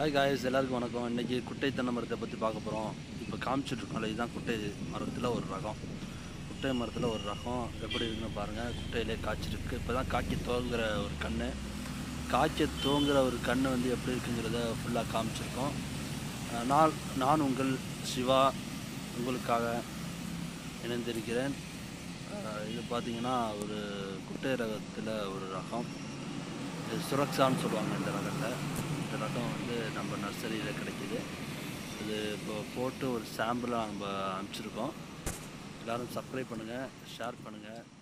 hi guys எல்லாருக்கும் வணக்கம் இன்றைக்கி குட்டை தென்னை மரத்தை பற்றி பார்க்க போகிறோம் இப்போ காமிச்சிட்ருக்கோம்ல இதுதான் குட்டை மரத்தில் ஒரு ரகம் குட்டை மரத்தில் ஒரு ரகம் எப்படி இருக்குன்னு பாருங்கள் குட்டையிலே காய்ச்சிருக்கு இப்போ தான் காய்க்க துவங்குற ஒரு கன்று காய்க்க துவங்குற ஒரு கன்று வந்து எப்படி இருக்குங்கிறத ஃபுல்லாக காமிச்சிருக்கோம் அஹ் நான் நான் உங்கள் சிவா உங்களுக்காக இணைந்திருக்கிறேன் அஹ் இது பார்த்தீங்கன்னா ஒரு குட்டை ரகத்தில் ஒரு ரகம் இது சுரக்ஷான்னு சொல்லுவாங்க இந்த ரகத்தை இந்த ரகம் வந்து நம்ம நர்சரியில் கிடைக்கிது இது இப்போ போட்டு ஒரு சாம்பிளாக நம்ம அனுப்பிச்சிருக்கோம் எல்லோரும் சப்ஸ்கிரைப் பண்ணுங்கள் ஷேர் பண்ணுங்கள்